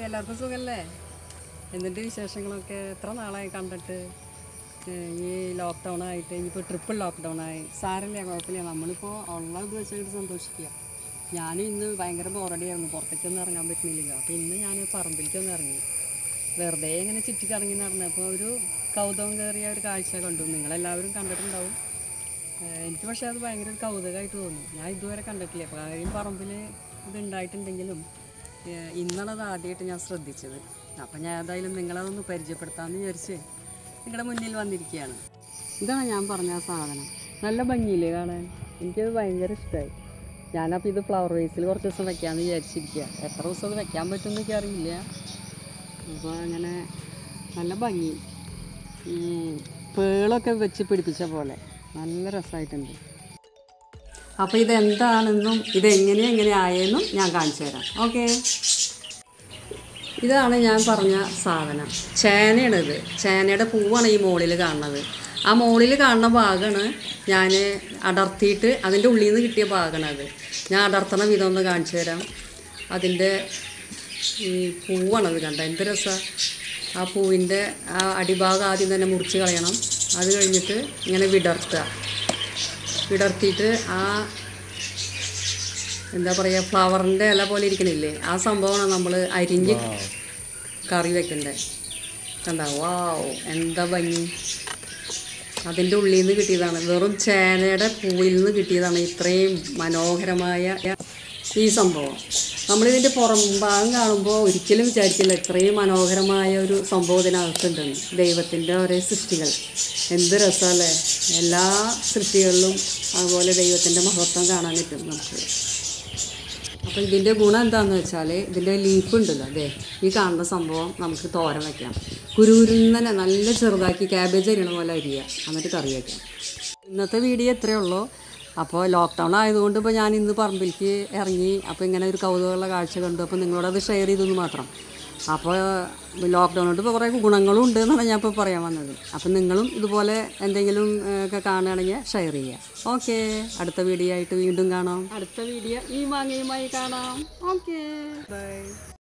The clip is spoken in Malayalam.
എല്ലാവർക്കും സുഖല്ലേ എന്നിട്ട് വിശേഷങ്ങളൊക്കെ എത്ര നാളായി കണ്ടിട്ട് ഏഹ് ഈ ലോക്ക്ഡൗൺ ആയിട്ട് ഇനിയിപ്പോൾ ട്രിപ്പിൾ ലോക്ക്ഡൗൺ ആയി സാരമില്ല കുഴപ്പമില്ല നമ്മളിപ്പോൾ ഉള്ള ഇത് വെച്ചിട്ട് സന്തോഷിക്കുക ഞാനും ഇന്ന് ഭയങ്കര ബോറടിയായിരുന്നു പുറത്തേക്കൊന്നും ഇറങ്ങാൻ പറ്റുന്നില്ലല്ലോ അപ്പോൾ ഇന്ന് ഞാൻ പറമ്പിലേക്കൊന്നും ഇറങ്ങി വെറുതെ ഇങ്ങനെ ചുറ്റിക്കറങ്ങി നടന്നപ്പോൾ ഒരു കൗതുകം കയറിയ ഒരു കാഴ്ച കണ്ടു നിങ്ങളെല്ലാവരും കണ്ടിട്ടുണ്ടാവും ഏഹ് എനിക്ക് പക്ഷേ അത് ഭയങ്കര ഒരു കൗതുകമായിട്ട് തോന്നി ഞാൻ ഇതുവരെ കണ്ടിട്ടില്ല കാര്യം പറമ്പിൽ ഇത് ഉണ്ടായിട്ടുണ്ടെങ്കിലും ഏഹ് ഇന്നാണ് അത് ആദ്യമായിട്ട് ഞാൻ ശ്രദ്ധിച്ചത് അപ്പം ഞാൻ ഏതായാലും നിങ്ങളതൊന്ന് പരിചയപ്പെടുത്താമെന്ന് വിചാരിച്ച് നിങ്ങളുടെ മുന്നിൽ വന്നിരിക്കുകയാണ് ഇതാണ് ഞാൻ പറഞ്ഞ ആ സാധനം നല്ല ഭംഗിയില്ലേ കാണാൻ എനിക്കത് ഭയങ്കര ഇഷ്ടമായി ഞാനപ്പോൾ ഇത് ഫ്ലവർ വേസിൽ കുറച്ച് ദിവസം വെക്കാമെന്ന് വിചാരിച്ചിരിക്കുക എത്ര ദിവസം അത് വെക്കാൻ പറ്റുമെന്ന് എനിക്ക് അറിയില്ല അപ്പോൾ അങ്ങനെ നല്ല ഭംഗി ഈ പേളൊക്കെ വെച്ച് പിടിപ്പിച്ച പോലെ നല്ല രസമായിട്ടുണ്ട് അപ്പോൾ ഇതെന്താണെന്നും ഇതെങ്ങനെ എങ്ങനെ ആയെന്നും ഞാൻ കാണിച്ചു തരാം ഓക്കെ ഇതാണ് ഞാൻ പറഞ്ഞ സാധനം ചേനയാണിത് ചേനയുടെ പൂവാണ് ഈ മുകളിൽ കാണുന്നത് ആ മുകളിൽ കാണുന്ന ഭാഗമാണ് ഞാൻ അടർത്തിയിട്ട് അതിൻ്റെ ഉള്ളിൽ നിന്ന് കിട്ടിയ ഭാഗമാണ് അത് ഞാൻ അടർത്തണ വിധം ഒന്ന് കാണിച്ചു തരാം അതിൻ്റെ ഈ പൂവാണത് കണ്ട എന്ത് രസമാണ് ആ പൂവിൻ്റെ ആ അടിഭാഗം ആദ്യം തന്നെ മുറിച്ച് കളയണം അത് കഴിഞ്ഞിട്ട് ഇങ്ങനെ വിടർത്തുക വിടർത്തിയിട്ട് ആ എന്താ പറയുക ഫ്ലവറിൻ്റെ ഇല പോലെ ഇരിക്കണില്ലേ ആ സംഭവമാണ് നമ്മൾ അരിഞ്ഞ് കറി വെക്കണ്ടേ കണ്ട വാവ് എന്താ ഭംഗി അതിൻ്റെ ഉള്ളിൽ നിന്ന് കിട്ടിയതാണ് വെറും ചേനയുടെ പൂവിൽ നിന്ന് കിട്ടിയതാണ് ഇത്രയും മനോഹരമായ ഈ സംഭവം നമ്മളിതിൻ്റെ പുറം ഭാഗം കാണുമ്പോൾ ഒരിക്കലും വിചാരിക്കില്ല ഇത്രയും മനോഹരമായ ഒരു സംഭവം ഇതിനകത്തുണ്ടെന്ന് ദൈവത്തിൻ്റെ ഓരോ സൃഷ്ടികൾ എന്ത് രസമല്ലേ എല്ലാ സൃഷ്ടികളിലും അതുപോലെ ദൈവത്തിൻ്റെ മഹത്വം കാണാൻ പറ്റും നമുക്ക് അപ്പോൾ ഇതിൻ്റെ ഗുണം എന്താണെന്ന് വെച്ചാൽ ഇതിൻ്റെ ലീഫ് ഉണ്ടല്ലോ അതെ ഈ കാണുന്ന സംഭവം നമുക്ക് തോരൻ വയ്ക്കാം കുരുകുരുന്നനെ നല്ല ചെറുതാക്കി ക്യാബേജ് അരിയണ പോലെ അരിയുക എന്നിട്ട് കറി വയ്ക്കാം ഇന്നത്തെ വീഡിയോ ഇത്രയേ ഉള്ളൂ അപ്പോൾ ലോക്ക്ഡൗൺ ആയതുകൊണ്ട് ഇപ്പോൾ ഞാൻ ഇന്ന് പറമ്പിലേക്ക് ഇറങ്ങി അപ്പോൾ ഇങ്ങനെ ഒരു കൗതുകമുള്ള കാഴ്ച കണ്ടു അപ്പോൾ നിങ്ങളോടത് ഷെയർ ചെയ്തെന്ന് മാത്രം അപ്പോൾ ലോക്ക്ഡൗൺ കൊണ്ട് ഇപ്പോൾ കുറേ ഗുണങ്ങളും ഉണ്ട് എന്നാണ് ഞാൻ ഇപ്പോൾ പറയാൻ വന്നത് അപ്പോൾ നിങ്ങളും ഇതുപോലെ എന്തെങ്കിലും ഏഹ്, ഒക്കെ കാണുകയാണെങ്കിൽ ഷെയർ ചെയ്യുക ഓക്കെ അടുത്ത വീഡിയോ ആയിട്ട് വീണ്ടും കാണാം അടുത്ത വീഡിയോ ഈ മാങ്ങയുമായി കാണാം ഓക്കെ ബൈ